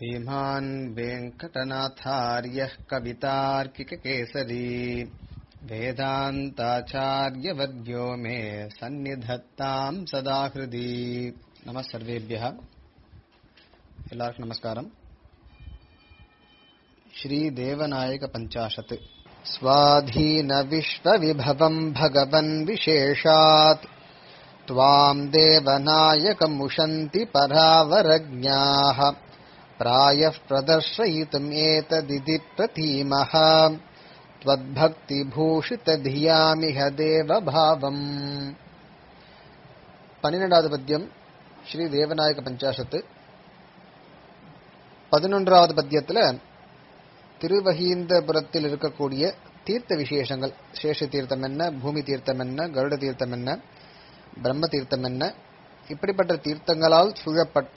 श्रीमान् वेङ्कटनाथार्यः कवितार्किककेसरी वेदान्ताचार्यवर्यो मे सन्निधत्ताम् सदा हृदि नमः सर्वेभ्यः எல்லாருக்கும் நமஸ்காரம் श्रीदेवनायक पञ्चाशत् स्वाधीन विश्वविभवम् भगवन् विशेषात् त्वाम् देवनायकमुशन्ति परावरज्ञाः प्रायः प्रदर्शयितुम् एतदिति प्रतीमः त्वद्भक्तिभूषितधियामिह देवभावम् பன்னிரெண்டாவது பத்தியம் ஸ்ரீ தேவநாயக பஞ்சாசத்து பதினொன்றாவது பத்தியத்துல திருவகீந்தபுரத்தில் இருக்கக்கூடிய தீர்த்த விசேஷங்கள் சேஷ தீர்த்தம் என்ன பூமி தீர்த்தம் என்ன கருட தீர்த்தம் என்ன பிரம்ம தீர்த்தம் என்ன இப்படிப்பட்ட தீர்த்தங்களால் சூழப்பட்ட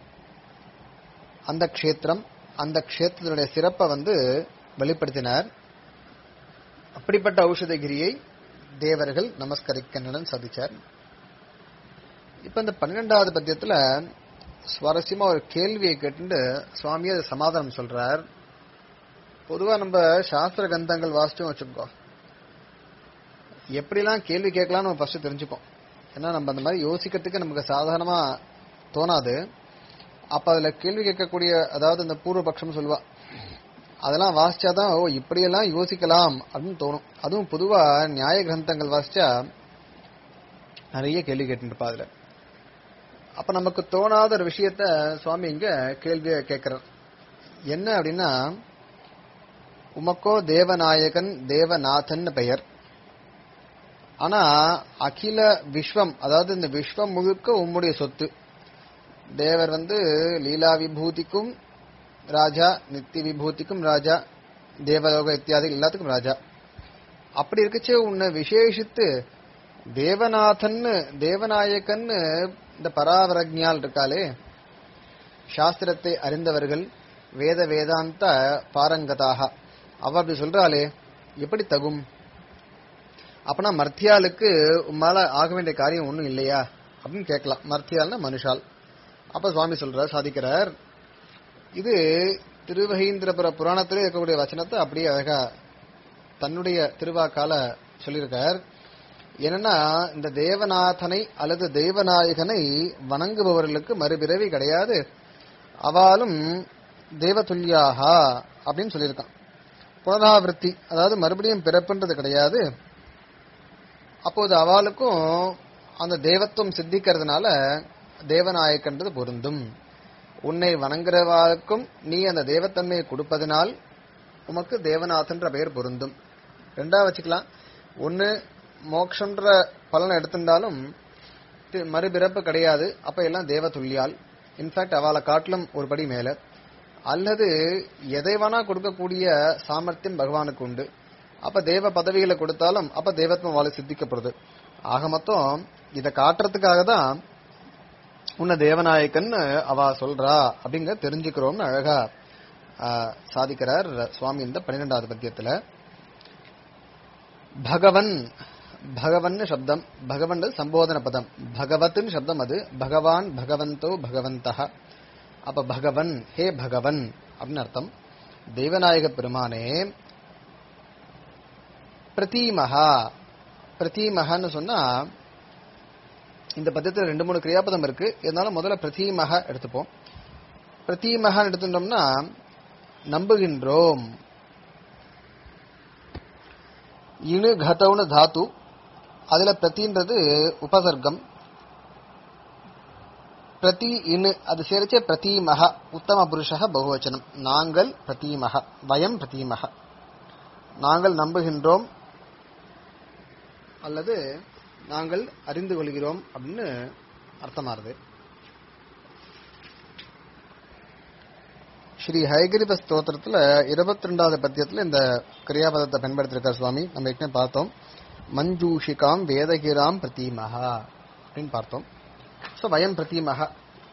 அந்த க்ஷேத்திரம் அந்த க்ஷேத்திரத்தினுடைய சிறப்பை வந்து வெளிப்படுத்தினார் அப்படிப்பட்ட ஔஷதகிரியை தேவர்கள் நமஸ்கரிக்கின்றனர் சாதிச்சார் இப்ப இந்த பன்னிரெண்டாவது பத்தியத்துல சுவாரஸ்யமா ஒரு கேள்வியை கேட்டு சுவாமி அது சமாதானம் சொல்றார் பொதுவா நம்ம சாஸ்திர கந்தங்கள் வாசிச்சோம் வச்சுக்கோ எப்படிலாம் கேள்வி கேட்கலாம்னு நம்ம ஃபர்ஸ்ட் தெரிஞ்சுப்போம் ஏன்னா நம்ம அந்த மாதிரி யோசிக்கிறதுக்கு நமக்கு சாதாரணமா தோணாது அப்ப அதுல கேள்வி கேட்கக்கூடிய அதாவது இந்த பூர்வபக்ஷம் சொல்லுவா அதெல்லாம் வாசிச்சாதான் ஓ இப்படியெல்லாம் யோசிக்கலாம் அப்படின்னு தோணும் அதுவும் பொதுவா நியாய கிரந்தங்கள் வாசிச்சா நிறைய கேள்வி கேட்டுருப்பா அதுல அப்ப நமக்கு தோணாத ஒரு விஷயத்த சுவாமி இங்க கேள்விய கேட்கிறார் என்ன அப்படின்னா உமக்கோ தேவநாயகன் தேவநாதன் பெயர் ஆனா அகில விஸ்வம் அதாவது இந்த விஸ்வம் முழுக்க உம்முடைய சொத்து தேவர் வந்து லீலா விபூதிக்கும் ராஜா நித்திய விபூதிக்கும் ராஜா தேவலோக இத்தியாதி எல்லாத்துக்கும் ராஜா அப்படி இருக்கச்சே உன்னை விசேஷித்து தேவநாதன் தேவநாயகன் இந்த பராவரஜால் இருக்காளே சாஸ்திரத்தை அறிந்தவர்கள் வேத வேதாந்த பாரங்கதாக அவ அப்படி சொல்றாளே எப்படி தகும் அப்பனா மர்த்தியாளுக்கு உம்மால ஆக வேண்டிய காரியம் ஒண்ணும் இல்லையா அப்படின்னு கேட்கலாம் மர்த்தியால்னா மனுஷால் அப்ப சுவாமி சொல்றார் சாதிக்கிறார் இது திருவகீந்திரபுர புராணத்திலே இருக்கக்கூடிய வச்சனத்தை அப்படியே அழகா தன்னுடைய திருவாக்கால சொல்லியிருக்கார் என்னன்னா இந்த தேவநாதனை அல்லது தெய்வநாயகனை வணங்குபவர்களுக்கு மறுபிறவி கிடையாது அவாலும் தேவதுல்யாகா அப்படின்னு சொல்லியிருக்கான் புனராவிருத்தி அதாவது மறுபடியும் பிறப்புன்றது கிடையாது அப்போது அவளுக்கும் அந்த தேவத்துவம் சித்திக்கிறதுனால தேவநாயக்கன்றது பொருந்தும் உன்னை வணங்குறவாளுக்கும் நீ அந்த தேவத்தன்மையை கொடுப்பதனால் உமக்கு தேவநாதன்ற பெயர் பொருந்தும் ரெண்டா வச்சுக்கலாம் ஒன்னு மோக்ஷன்ற பலனை எடுத்திருந்தாலும் மறுபிறப்பு கிடையாது அப்ப எல்லாம் தேவ துல்லியால் இன்ஃபேக்ட் அவளை காட்டிலும் ஒரு படி மேல அல்லது எதை வேணா கொடுக்கக்கூடிய சாமர்த்தியம் பகவானுக்கு உண்டு அப்ப தேவ பதவிகளை கொடுத்தாலும் அப்ப தேவத்வம் வாழை சித்திக்கப்படுது ஆக மொத்தம் இதை காட்டுறதுக்காக தான் உன்னை தேவநாயக்கன் அவ சொல்றா அப்படிங்க தெரிஞ்சுக்கிறோம்னு அழகா சாதிக்கிறார் சுவாமி இந்த பன்னிரெண்டாவது பத்தியத்துல பகவன் பகவன் சப்தம் பகவன் சம்போதன பதம் பகவத்தின் சப்தம் அது பகவான் பகவந்தோ பகவந்தா அப்ப பகவன் ஹே பகவன் அப்படின்னு அர்த்தம் தெய்வநாயக பெருமானே பிரதீமகா பிரதீமகன்னு சொன்னா இந்த பத்தியத்தில் ரெண்டு மூணு கிரியாபதம் இருக்கு இருந்தாலும் முதல்ல பிரதீமக எடுத்துப்போம் பிரதீமகான்னு எடுத்துட்டோம்னா நம்புகின்றோம் இனு கதவுன்னு தாத்து அதுல பிரதின்றது உபசர்க்கம் பிரதி இனு அது சேர்ச்சே பிரதீமக உத்தம புருஷக பகுவச்சனம் நாங்கள் பிரதீமக வயம் பிரதீமக நாங்கள் நம்புகின்றோம் அல்லது நாங்கள் அறிந்து கொள்கிறோம் அப்படின்னு அர்த்தமாறுது ஸ்ரீ ஹைகிரிப ஸ்தோத்திரத்துல இருபத்தி ரெண்டாவது பத்தியத்துல இந்த கிரியாபதத்தை பயன்படுத்திருக்கார் சுவாமி நம்ம ஏற்கனவே பார்த்தோம் மஞ்சூஷிகாம் வேதகிராம் பிரதீமகா அப்படின்னு பார்த்தோம் ஸோ வயம் பிரதீமகா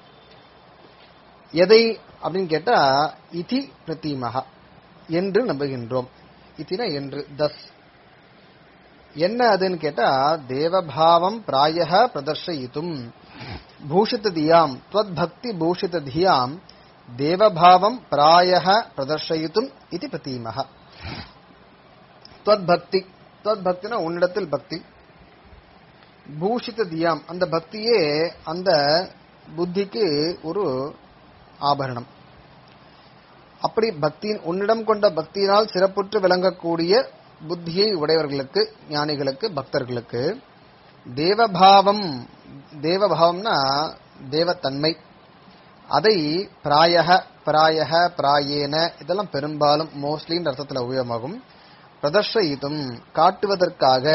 எதை அப்படின்னு கேட்டா இதி பிரதீமகா என்று நம்புகின்றோம் இத்தினா என்று தஸ் என்ன அதுன்னு கேட்டா தேவபாவம் பிராய பிரதர்ஷயித்தும் பூஷித தியாம் துவத் பக்தி பூஷித தியாம் தேவபாவம் பிராயः பிரதர்ஷயித்தும் இது பிரதீமः துவத் பக்தி துவத் பக்தினா உன்னிடத்தில் பக்தி பூஷித தியாம் அந்த பக்தியே அந்த புத்திக்கு ஒரு ஆபரணம் அப்படி பக்தியின் உன்னிடம் கொண்ட பக்தியினால் சிறப்புற்று விளங்கக்கூடிய புத்தியை உடையவர்களுக்கு ஞானிகளுக்கு பக்தர்களுக்கு தேவபாவம் தேவபாவம்னா தேவத்தன்மை அதை பிராயக பிராயக பிராயேன இதெல்லாம் பெரும்பாலும் மோஸ்ட்லின்ற அர்த்தத்தில் உபயோகமாகும் பிரதர்ஷயித்தும் காட்டுவதற்காக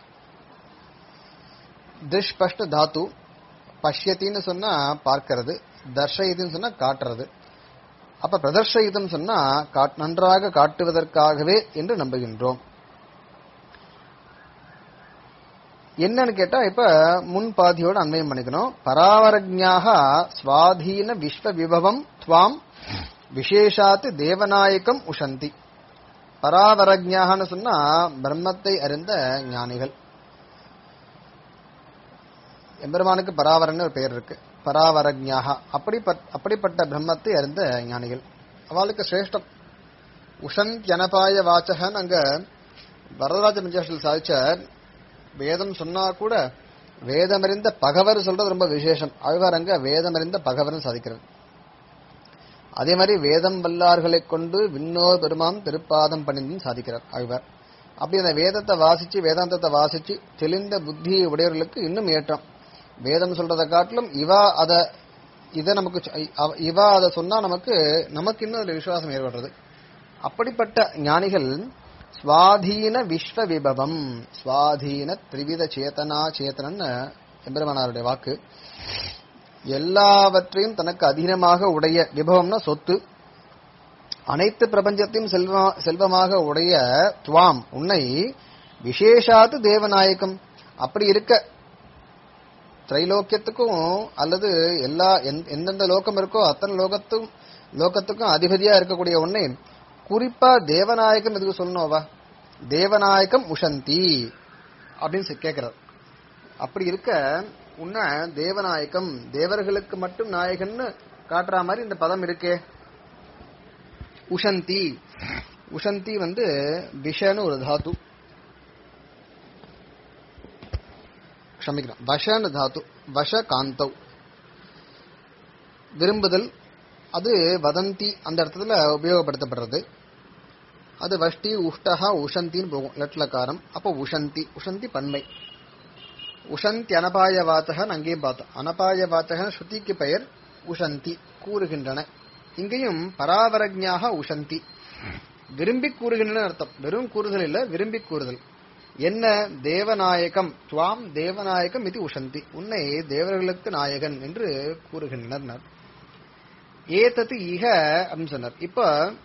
திருஷ்பஷ்ட தாத்து பஷ்யத்தின்னு சொன்னா பார்க்கிறது தர்ஷயித்துன்னு சொன்னா காட்டுறது அப்ப பிரதர்ஷயிதம் சொன்னா காட்- நன்றாக காட்டுவதற்காகவே என்று நம்புகின்றோம் என்னன்னு கேட்டா இப்ப முன் பாதியோட அன்வயம் பண்ணிக்கணும் பராவரஜ்ஞாக சுவாதீன விஸ்வ விபவம் துவாம் விசேஷாத்து தேவநாயகம் உஷந்தி பராவரஜ்ஞாகன்னு சொன்னா பிரம்மத்தை அறிந்த ஞானிகள் எம்பெருமானுக்கு பராவரன்னு ஒரு பெயர் இருக்கு பராவரஜ்ஞாக அப்படிப்பட்ட அப்படிப்பட்ட பிரம்மத்தை அறிந்த ஞானிகள் அவளுக்கு சிரேஷ்டம் உஷந்த்யனபாய வாச்சகன் அங்க வரதராஜ பஞ்சாஷத்தில் சாதிச்சார் வேதம் சொன்னா கூட வேதமறிந்த பகவர் சொல்றது ரொம்ப விசேஷம் ஆழ்வார் அங்க வேதமறிந்த பகவர்னு சாதிக்கிறார் அதே மாதிரி வேதம் வல்லார்களைக் கொண்டு விண்ணோர் பெருமாம் திருப்பாதம் பணிந்தும் சாதிக்கிறார் ஆழ்வார் அப்படி அந்த வேதத்தை வாசிச்சு வேதாந்தத்தை வாசிச்சு தெளிந்த புத்தியை உடையவர்களுக்கு இன்னும் ஏற்றம் வேதம் சொல்றதை காட்டிலும் இவா அத இத நமக்கு சொ- அவ- இவா அதை சொன்னா நமக்கு நமக்கு இன்னும் ஒரு விசுவாசம் ஏற்படுறது அப்படிப்பட்ட ஞானிகள் சுவாதீன விஸ்வ விபவம் சுவாதீன திரிவித சேதனா சேத்தனன்னு எம்பெருமானாருடைய வாக்கு எல்லாவற்றையும் தனக்கு அதீனமாக உடைய விபவம்னா சொத்து அனைத்து பிரபஞ்சத்தையும் செல்வ செல்வமாக உடைய துவாம் உன்னை விசேஷாத்து தேவநாயகம் அப்படி இருக்க திரைலோக்கியத்துக்கும் அல்லது எல்லா எந்த- எந்தெந்த லோகம் இருக்கோ அத்தனை லோகத்தும் லோகத்துக்கும் அதிபதியா இருக்கக்கூடிய உன்னை குறிப்பா தேவநாயகம் எதுக்கு சொல்லணும்வா தேவநாயகம் உஷந்தி அப்படின்னு சொல்லி கேட்கிறார் அப்படி இருக்க உன்னை தேவநாயகம் தேவர்களுக்கு மட்டும் நாயகன்னு காட்டுற மாதிரி இந்த பதம் இருக்கே உஷந்தி உஷந்தி வந்து விஷன்னு ஒரு தாத்து க்ஷமிக்கிறோம் வஷன்னு தாத்து வஷ காந்தவ் விரும்புதல் அது வதந்தி அந்த இடத்துல உபயோகப்படுத்தப்படுறது அது வஷ்டி உஷ்டஹா உஷந்தின்னு போகும் லட்லக்காரம் அப்போ உஷந்தி உஷந்தி பன்மை உஷந்தி அனபாய வாத்தகன் அங்கேயும் பார்த்தோம் அனபாய வாத்தகன் ஸ்ருதிக்கு பெயர் உஷந்தி கூறுகின்றன இங்கேயும் பராவரஜ்ஞாக உஷந்தி விரும்பி கூறுகின்றன அர்த்தம் வெறும் கூறுதல் இல்ல விரும்பி கூறுதல் என்ன தேவநாயகம் துவாம் தேவநாயகம் இது உஷந்தி உன்னை தேவர்களுக்கு நாயகன் என்று கூறுகின்றனர் ஏதத்து இக அப்படின்னு சொன்னார் இப்ப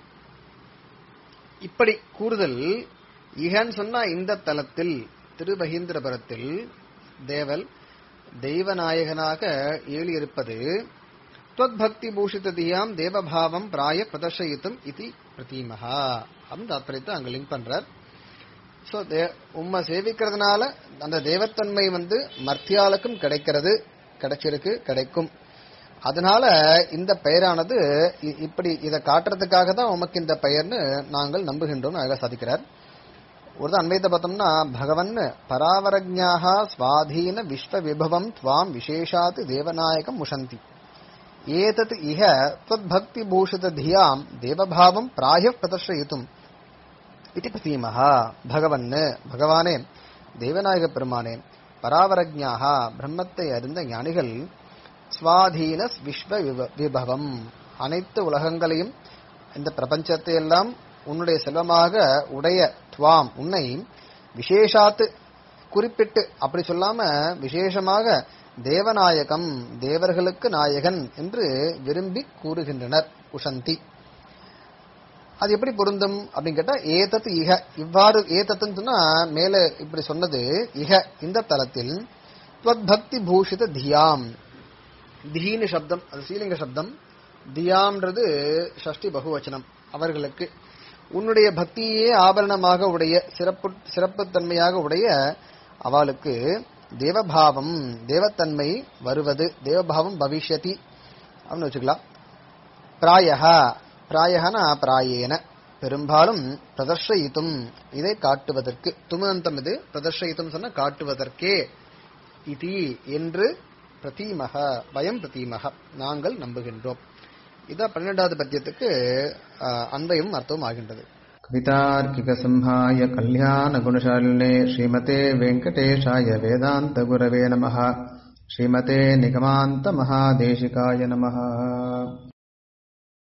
இப்படி கூறுதல் இகன்னு சொன்னா இந்த தலத்தில் திருபகீந்திரபுரத்தில் தேவல் தெய்வநாயகனாக ஏழியிருப்பது त्वद्भक्ति பூஷித தியாம் தேவபாவம் பிராய பிரதர்ஷயித்தும் இது பிரதீமஹா அப்படின்னு தாத்பரியத்தை அங்க லிங்க் பண்றார் சோ உம்மை சேவிக்கிறதுனால அந்த தேவத்தன்மை வந்து மர்த்தியாளுக்கும் கிடைக்கிறது கிடைச்சிருக்கு கிடைக்கும் அதனால இந்த பெயரானது இ- இப்படி இதை காட்டுறதுக்காக தான் உமக்கு இந்த பெயர்னு நாங்கள் நம்புகின்றோம் அழகா சாதிக்கிறார் ஒரு அன்வைத்த பார்த்தோம்னா பகவன் பராவரஜ்ஞாக ஸ்வாதீன விஸ்வ விபவம் துவாம் விசேஷாத் தேவநாயகம் முஷந்தி ஏதத் இஹ त्वद्भक्ति பூஷித தியாம் தேவபாவம் பிராய பிரதர்ஷயித்தும் இது பிரதீமஹா பகவன் பகவானே தேவநாயக பெருமானே பராவரஜ்ஞாக பிரம்மத்தை அறிந்த ஞானிகள் ஸ்வாதீன விஸ்வ விப- விபவம் அனைத்து உலகங்களையும் இந்த பிரபஞ்சத்தை எல்லாம் உன்னுடைய செல்வமாக உடைய துவாம் உன்னை விசேஷாத்து குறிப்பிட்டு அப்படி சொல்லாம விசேஷமாக தேவநாயகம் தேவர்களுக்கு நாயகன் என்று விரும்பி கூறுகின்றனர் உஷந்தி அது எப்படி பொருந்தும் அப்படின்னு கேட்டா ஏதத் இக இவ்வாறு ஏதத்துன்னு சொன்னா மேல இப்படி சொன்னது இக இந்த தலத்தில் பக்தி பூஷித தியாம் தீனு சப்தம் அது ஸ்ரீலிங்க சப்தம் தியாம்ன்றது ஷஷ்டி பகுவச்சனம் அவர்களுக்கு உன்னுடைய பக்தியே ஆபரணமாக உடைய சிறப்பு சிறப்புத்தன்மையாக உடைய அவளுக்கு தேவபாவம் தேவத்தன்மை வருவது தேவபாவம் பவிஷ்யதி அப்படின்னு வச்சுக்கலாம் பிராயஹா பிராயஹனா பிராயேன பெரும்பாலும் பிரதர்ஷயித்தும் இதை காட்டுவதற்கு துமந்தம் இது பிரதர்ஷயித்தும் சொன்ன காட்டுவதற்கே இதி என்று பிரதீமக பயம் பிரதீமக நாங்கள் நம்புகின்றோம் இதான் பன்னிரெண்டாவது பத்தியத்துக்கு அஹ், அன்பையும் அர்த்தமும் ஆகின்றது कवितार्किकसंहाय कल्याणगुणशालिने श्रीमते वेङ्कटेशाय वेदान्तगुरवे नमः श्रीमते निगमान्तमहादेशिकाय नमः